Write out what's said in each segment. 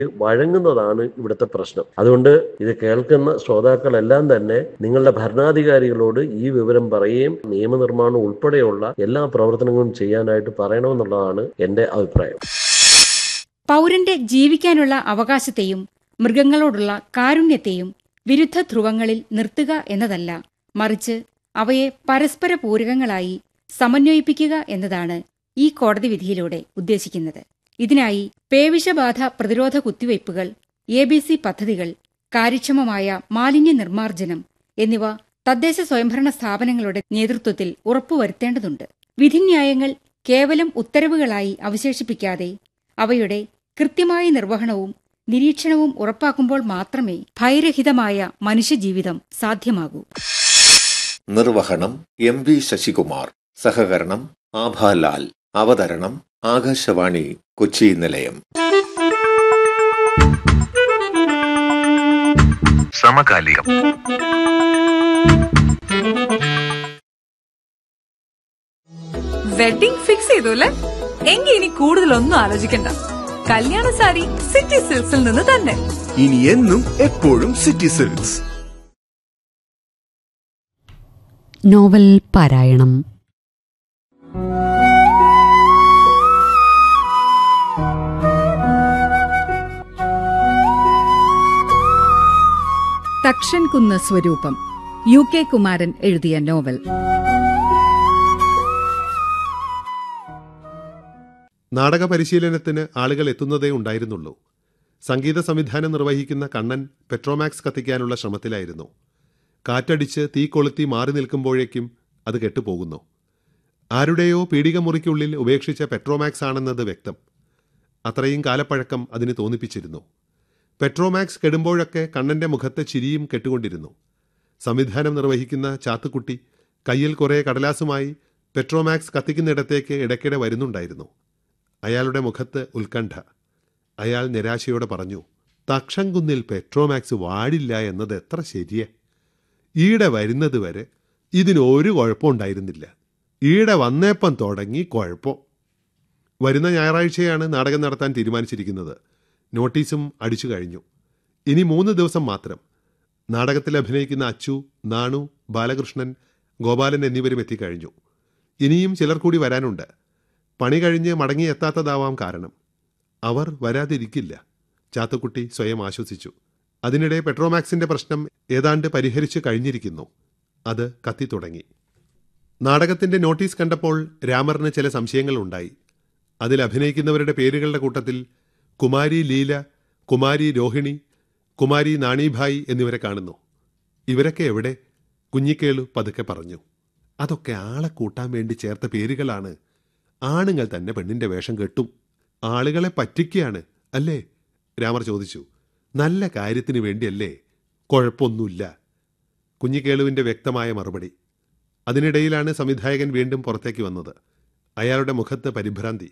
വഴങ്ങുന്നതാണ് ഇവിടുത്തെ പ്രശ്നം അതുകൊണ്ട് ഇത് കേൾക്കുന്ന ശ്രോതാക്കളെല്ലാം തന്നെ നിങ്ങളുടെ ഭരണാധികാരികളോട് ഈ വിവരം പറയുകയും നിയമനിർമ്മാണം ഉൾപ്പെടെയുള്ള എല്ലാ പ്രവർത്തനങ്ങളും ചെയ്യാനായിട്ട് പറയണമെന്നുള്ളതാണ് എൻ്റെ അഭിപ്രായം പൗരന്റെ ജീവിക്കാനുള്ള അവകാശത്തെയും മൃഗങ്ങളോടുള്ള കാരുണ്യത്തെയും വിരുദ്ധ ധ്രുവങ്ങളിൽ നിർത്തുക എന്നതല്ല മറിച്ച് അവയെ പരസ്പര പൂരകങ്ങളായി സമന്വയിപ്പിക്കുക എന്നതാണ് ഈ കോടതി വിധിയിലൂടെ ഉദ്ദേശിക്കുന്നത് ഇതിനായി പേവിഷബാധ പ്രതിരോധ കുത്തിവയ്പ്പുകൾ എ ബി സി പദ്ധതികൾ കാര്യക്ഷമമായ മാലിന്യ നിർമ്മാർജ്ജനം എന്നിവ തദ്ദേശ സ്വയംഭരണ സ്ഥാപനങ്ങളുടെ നേതൃത്വത്തിൽ ഉറപ്പുവരുത്തേണ്ടതുണ്ട് വിധിന്യായങ്ങൾ കേവലം ഉത്തരവുകളായി അവശേഷിപ്പിക്കാതെ അവയുടെ കൃത്യമായ നിർവഹണവും നിരീക്ഷണവും ഉറപ്പാക്കുമ്പോൾ മാത്രമേ ഭയരഹിതമായ മനുഷ്യജീവിതം സാധ്യമാകൂ നിർവഹണം എം വി ശശികുമാർ സഹകരണം ആഭാലാൽ അവതരണം ആകാശവാണി കൊച്ചി നിലയം സമകാലികം വെഡിംഗ് ഫിക്സ് ചെയ്തു അല്ലേ എങ്കിൽ ഇനി കൂടുതലൊന്നും ആലോചിക്കണ്ട കല്യാണ സാരി സിറ്റി സിൽക്സിൽ നിന്ന് തന്നെ ഇനി എന്നും എപ്പോഴും സിറ്റി സിൽക്സ് നോവൽ പാരായണം തക്ഷൻകുന്ന് സ്വരൂപം യു കെ കുമാരൻ എഴുതിയ നോവൽ നാടക പരിശീലനത്തിന് ആളുകൾ എത്തുന്നതേ ഉണ്ടായിരുന്നുള്ളൂ സംഗീത സംവിധാനം നിർവഹിക്കുന്ന കണ്ണൻ പെട്രോമാക്സ് കത്തിക്കാനുള്ള ശ്രമത്തിലായിരുന്നു കാറ്റടിച്ച് തീ കൊളുത്തി മാറി നിൽക്കുമ്പോഴേക്കും അത് കെട്ടുപോകുന്നു ആരുടെയോ പീഡിക മുറിക്കുള്ളിൽ ഉപേക്ഷിച്ച പെട്രോമാക്സ് ആണെന്നത് വ്യക്തം അത്രയും കാലപ്പഴക്കം അതിന് തോന്നിപ്പിച്ചിരുന്നു പെട്രോമാക്സ് കെടുമ്പോഴൊക്കെ കണ്ണന്റെ മുഖത്തെ ചിരിയും കെട്ടുകൊണ്ടിരുന്നു സംവിധാനം നിർവഹിക്കുന്ന ചാത്തുക്കുട്ടി കയ്യിൽ കുറേ കടലാസുമായി പെട്രോമാക്സ് കത്തിക്കുന്നിടത്തേക്ക് ഇടയ്ക്കിടെ വരുന്നുണ്ടായിരുന്നു അയാളുടെ മുഖത്ത് ഉത്കണ്ഠ അയാൾ നിരാശയോടെ പറഞ്ഞു തക്ഷംകുന്നിൽ പെട്രോമാക്സ് വാടില്ല എന്നത് എത്ര ശരിയേ ഈടെ വരുന്നത് വരെ ഇതിനൊരു കുഴപ്പമുണ്ടായിരുന്നില്ല ഈടെ വന്നേപ്പം തുടങ്ങി കുഴപ്പം വരുന്ന ഞായറാഴ്ചയാണ് നാടകം നടത്താൻ തീരുമാനിച്ചിരിക്കുന്നത് നോട്ടീസും അടിച്ചു കഴിഞ്ഞു ഇനി മൂന്ന് ദിവസം മാത്രം നാടകത്തിൽ അഭിനയിക്കുന്ന അച്ചു നാണു ബാലകൃഷ്ണൻ ഗോപാലൻ എന്നിവരും എത്തിക്കഴിഞ്ഞു ഇനിയും ചിലർ കൂടി വരാനുണ്ട് പണി കഴിഞ്ഞ് മടങ്ങിയെത്താത്തതാവാം കാരണം അവർ വരാതിരിക്കില്ല ചാത്തുക്കുട്ടി സ്വയം ആശ്വസിച്ചു അതിനിടെ പെട്രോമാക്സിന്റെ പ്രശ്നം ഏതാണ്ട് പരിഹരിച്ചു കഴിഞ്ഞിരിക്കുന്നു അത് കത്തിത്തുടങ്ങി നാടകത്തിന്റെ നോട്ടീസ് കണ്ടപ്പോൾ രാമറിന് ചില സംശയങ്ങളുണ്ടായി അതിൽ അഭിനയിക്കുന്നവരുടെ പേരുകളുടെ കൂട്ടത്തിൽ കുമാരി ലീല കുമാരി രോഹിണി കുമാരി നാണീഭായ് എന്നിവരെ കാണുന്നു ഇവരൊക്കെ എവിടെ കുഞ്ഞിക്കേളു പതുക്കെ പറഞ്ഞു അതൊക്കെ ആളെ കൂട്ടാൻ വേണ്ടി ചേർത്ത പേരുകളാണ് ആണുങ്ങൾ തന്നെ പെണ്ണിന്റെ വേഷം കെട്ടും ആളുകളെ പറ്റിക്കുകയാണ് അല്ലേ രാമർ ചോദിച്ചു നല്ല കാര്യത്തിന് വേണ്ടിയല്ലേ കുഴപ്പമൊന്നുമില്ല കുഞ്ഞിക്കേളുവിന്റെ വ്യക്തമായ മറുപടി അതിനിടയിലാണ് സംവിധായകൻ വീണ്ടും പുറത്തേക്ക് വന്നത് അയാളുടെ മുഖത്ത് പരിഭ്രാന്തി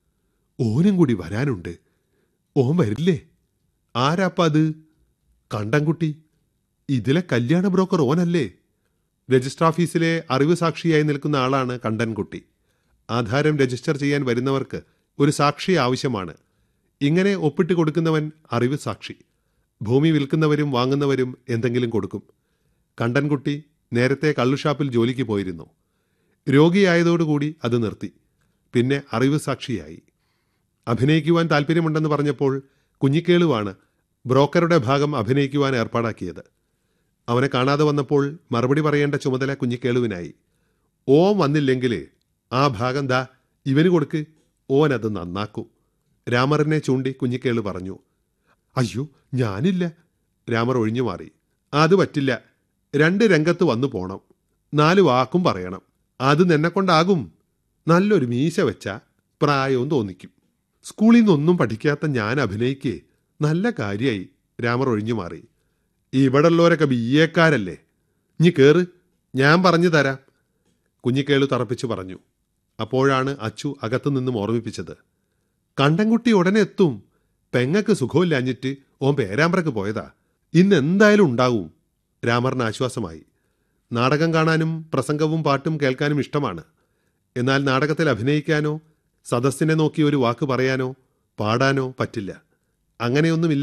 ഓനും കൂടി വരാനുണ്ട് ഓൻ വരില്ലേ ആരാപ്പ അത് കണ്ടൻകുട്ടി ഇതിലെ കല്യാണ ബ്രോക്കർ ഓനല്ലേ രജിസ്റ്റർ ഓഫീസിലെ അറിവ് സാക്ഷിയായി നിൽക്കുന്ന ആളാണ് കണ്ടൻകുട്ടി ആധാരം രജിസ്റ്റർ ചെയ്യാൻ വരുന്നവർക്ക് ഒരു സാക്ഷി ആവശ്യമാണ് ഇങ്ങനെ ഒപ്പിട്ട് കൊടുക്കുന്നവൻ അറിവ് സാക്ഷി ഭൂമി വിൽക്കുന്നവരും വാങ്ങുന്നവരും എന്തെങ്കിലും കൊടുക്കും കണ്ടൻകുട്ടി നേരത്തെ കള്ളുഷാപ്പിൽ ജോലിക്ക് പോയിരുന്നു രോഗിയായതോടുകൂടി അത് നിർത്തി പിന്നെ അറിവ് സാക്ഷിയായി അഭിനയിക്കുവാൻ താല്പര്യമുണ്ടെന്ന് പറഞ്ഞപ്പോൾ കുഞ്ഞിക്കേളുവാണ് ബ്രോക്കറുടെ ഭാഗം അഭിനയിക്കുവാൻ ഏർപ്പാടാക്കിയത് അവനെ കാണാതെ വന്നപ്പോൾ മറുപടി പറയേണ്ട ചുമതല കുഞ്ഞിക്കേളുവിനായി ഓൻ വന്നില്ലെങ്കിൽ ആ ഭാഗം ദാ ഇവന് കൊടുക്ക് ഓൻ അത് നന്നാക്കൂ രാമറിനെ ചൂണ്ടി കുഞ്ഞിക്കേളു പറഞ്ഞു അയ്യോ ഞാനില്ല രാമർ ഒഴിഞ്ഞു മാറി അത് പറ്റില്ല രണ്ട് രംഗത്ത് വന്നു പോണം നാല് വാക്കും പറയണം അത് നിന്നെ കൊണ്ടാകും നല്ലൊരു മീശ വെച്ച പ്രായവും തോന്നിക്കും സ്കൂളിൽ നിന്നൊന്നും പഠിക്കാത്ത ഞാൻ അഭിനയിക്കേ നല്ല കാര്യമായി രാമർ ഒഴിഞ്ഞു മാറി ഇവിടെ ഉള്ളവരൊക്കെ ബി എക്കാരല്ലേ ഇനി കേറ് ഞാൻ പറഞ്ഞു തരാം കുഞ്ഞിക്കേളു തറപ്പിച്ചു പറഞ്ഞു അപ്പോഴാണ് അച്ചു അകത്തു നിന്നും ഓർമ്മിപ്പിച്ചത് കണ്ടൻകുട്ടി ഉടനെ എത്തും പെങ്ങക്ക് സുഖമില്ലാഞ്ഞിട്ട് ഓൻ പേരാമ്പ്രക്ക് പോയതാ ഇന്ന് എന്തായാലും ഉണ്ടാവും രാമറിന് ആശ്വാസമായി നാടകം കാണാനും പ്രസംഗവും പാട്ടും കേൾക്കാനും ഇഷ്ടമാണ് എന്നാൽ നാടകത്തിൽ അഭിനയിക്കാനോ സദസ്സിനെ നോക്കി ഒരു വാക്ക് പറയാനോ പാടാനോ പറ്റില്ല അങ്ങനെയൊന്നുമില്ല